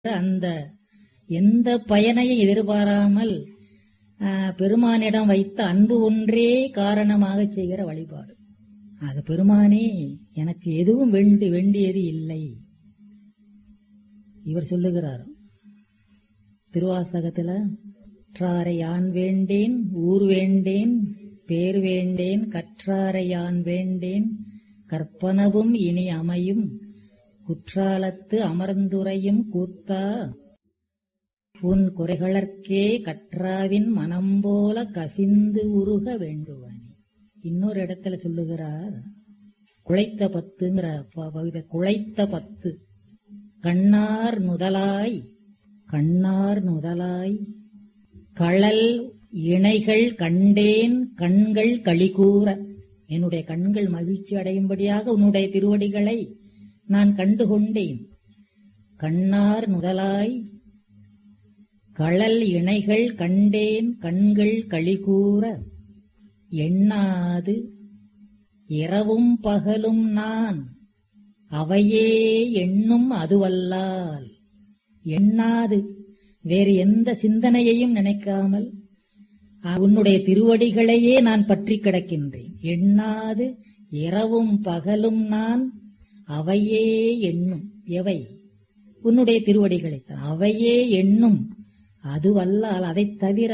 அந்த எந்த பயனையும் எதிர்பாராமல் ஆஹ், பெருமானிடம் வைத்த அன்பு ஒன்றே காரணமாக செய்கிற வழிபாடு அது பெருமானே எனக்கு எதுவும் வேண்டி வேண்டியது இல்லை இவர் சொல்லுகிறார் திருவாசகத்துல கற்றாரை யான் வேண்டேன் ஊர் வேண்டேன் பேர் வேண்டேன் கற்றாரை யான் வேண்டேன் கற்பனவும் இனி அமையும் குற்றாலத்து அமர்ந்துரையும் கூத்தா உன் குறைகளற்கே கற்றாவின் மனம் போல கசிந்து உருக வேண்டுவனே இன்னொரு இடத்துல சொல்லுகிறார் குழைத்த பத்துங்கிற ப- பகுதி குழைத்த பத்து கண்ணார் நுதலாய் கண்ணார் நுதலாய் களல் இணைகள் கண்டேன் கண்கள் களிகூற என்னுடைய கண்கள் மகிழ்ச்சி அடையும்படியாக உன்னுடைய திருவடிகளை நான் கண்டு கொண்டேன் கண்ணார் நுதலாய் களல் இணைகள் கண்டேன் கண்கள் களிகூற எண்ணாது இரவும் பகலும் நான் அவையே எண்ணும் அதுவல்லால் எண்ணாது வேறு எந்த சிந்தனையையும் நினைக்காமல் அ, உன்னுடைய திருவடிகளையே நான் பற்றி கிடக்கின்றேன் எண்ணாது இரவும் பகலும் நான் அவையே எண்ணும் எவை உன்னுடைய திருவடிகளைத்தான் அவையே எண்ணும் அதுவல்லால் அதைத் தவிர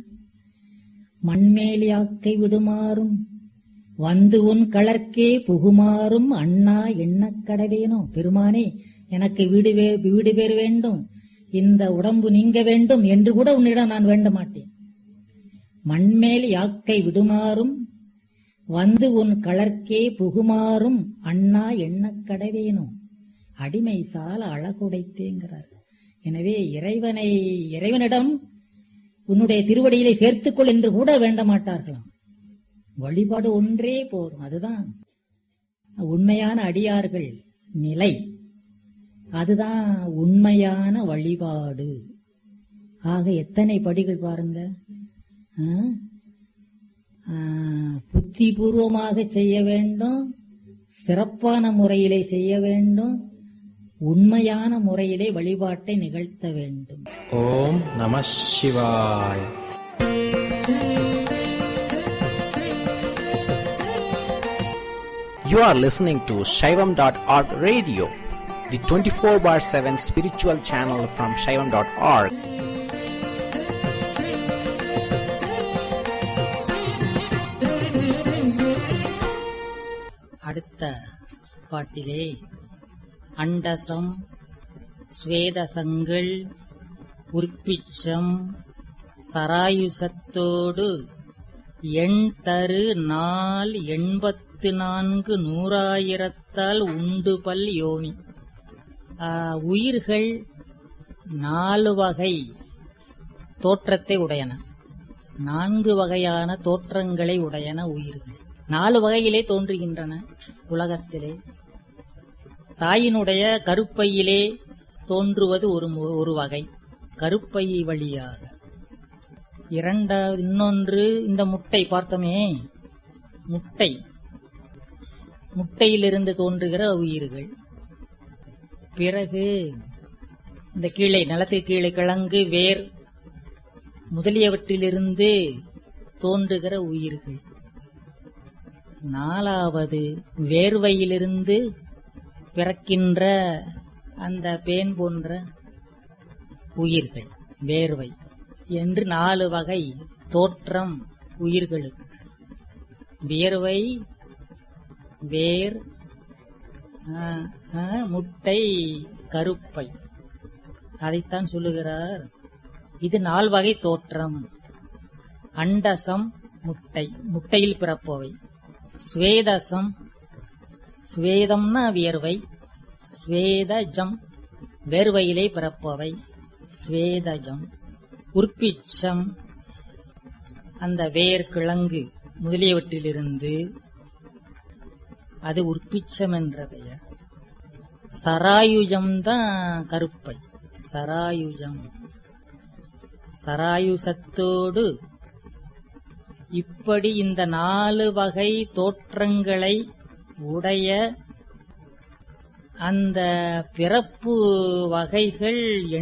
மண்மேலியாக்கை விடுமாறும் வந்து உன் களர்க்கே புகுமாறும் அண்ணா எண்ணக் கடவேனோ பெருமானே எனக்கு வீடு வே- வீடு பேர் வேண்டும் இந்த உடம்பு நீங்க வேண்டும் என்று கூட உன்னிடம் நான் வேண்ட மாட்டேன் மண்மேல் யாக்கை விடுமாறும் வந்து உன் களர்க்கே புகுமாறும் அண்ணா எண்ணக் கடவேனோ அடிமை சால அழகுடைத்தேங்கிறார் எனவே இறைவனை இறைவனிடம் உன்னுடைய திருவடியிலே சேர்த்துக்கொள் என்று கூட வேண்ட மாட்டார்களாம் வழிபாடு ஒன்றே போதும் அதுதான் உண்மையான அடியார்கள் நிலை அதுதான் உண்மையான வழிபாடு ஆக எத்தனை படிகள் பாருங்க ஆ? ஆ, புத்திபூர்வமாக செய்ய வேண்டும் சிறப்பான முறையிலே செய்ய வேண்டும் உண்மையான முறையிலே வழிபாட்டை நிகழ்த்த வேண்டும் ஓம் நம சிவாய் You are listening to Shaivam.org radio, the 24 bar 7 spiritual channel from Shaivam.org. அடுத்த பாட்டிலே அண்டசம் ஸ்வேதசங்கள் உற்பிச்சம் சராயுசத்தோடு எண் தரு நாள் எண்பத்து நான்கு நூறாயிரத்தால் உண்டு பல் யோனி ஆ, உயிர்கள் நாலு வகை தோற்றத்தை உடையன நான்கு வகையான தோற்றங்களை உடையன உயிர்கள் நாலு வகையிலே தோன்றுகின்றன உலகத்திலே தாயினுடைய கருப்பையிலே தோன்றுவது ஒரு மு- ஒரு வகை கருப்பை வழியாக இரண்டாவது இன்னொன்று இந்த முட்டை பார்த்தோமே முட்டை முட்டையிலிருந்து தோன்றுகிற உயிர்கள் பிறகு இந்த கீழே நிலத்துக்கு கீழே கிழங்கு வேர் முதலியவற்றிலிருந்து தோன்றுகிற உயிர்கள் நாலாவது வேர்வையிலிருந்து பிறக்கின்ற அந்த பேன் போன்ற உயிர்கள் வேர்வை என்று நாலு வகை தோற்றம் உயிர்களுக்கு வியர்வை வேர் ஆ, ஆ, முட்டை கருப்பை அதைத்தான் சொல்லுகிறார் இது நால் வகை தோற்றம் அண்டசம் முட்டை முட்டையில் பிறப்பவை ஸ்வேதசம் ஸ்வேதம்னா வியர்வை ஸ்வேதஜம் வேர்வையிலே பிறப்பவை ஸ்வேதஜம் உற்பிச்சம் அந்த வேர் கிழங்கு முதலியவற்றிலிருந்து அது உற்பிச்சம் என்ற பெயர் சராயுஜம் தான் கருப்பை சராயுஜம் சராயுசத்தோடு இப்படி இந்த நாலு வகை தோற்றங்களை உடைய அந்த பிறப்பு வகைகள்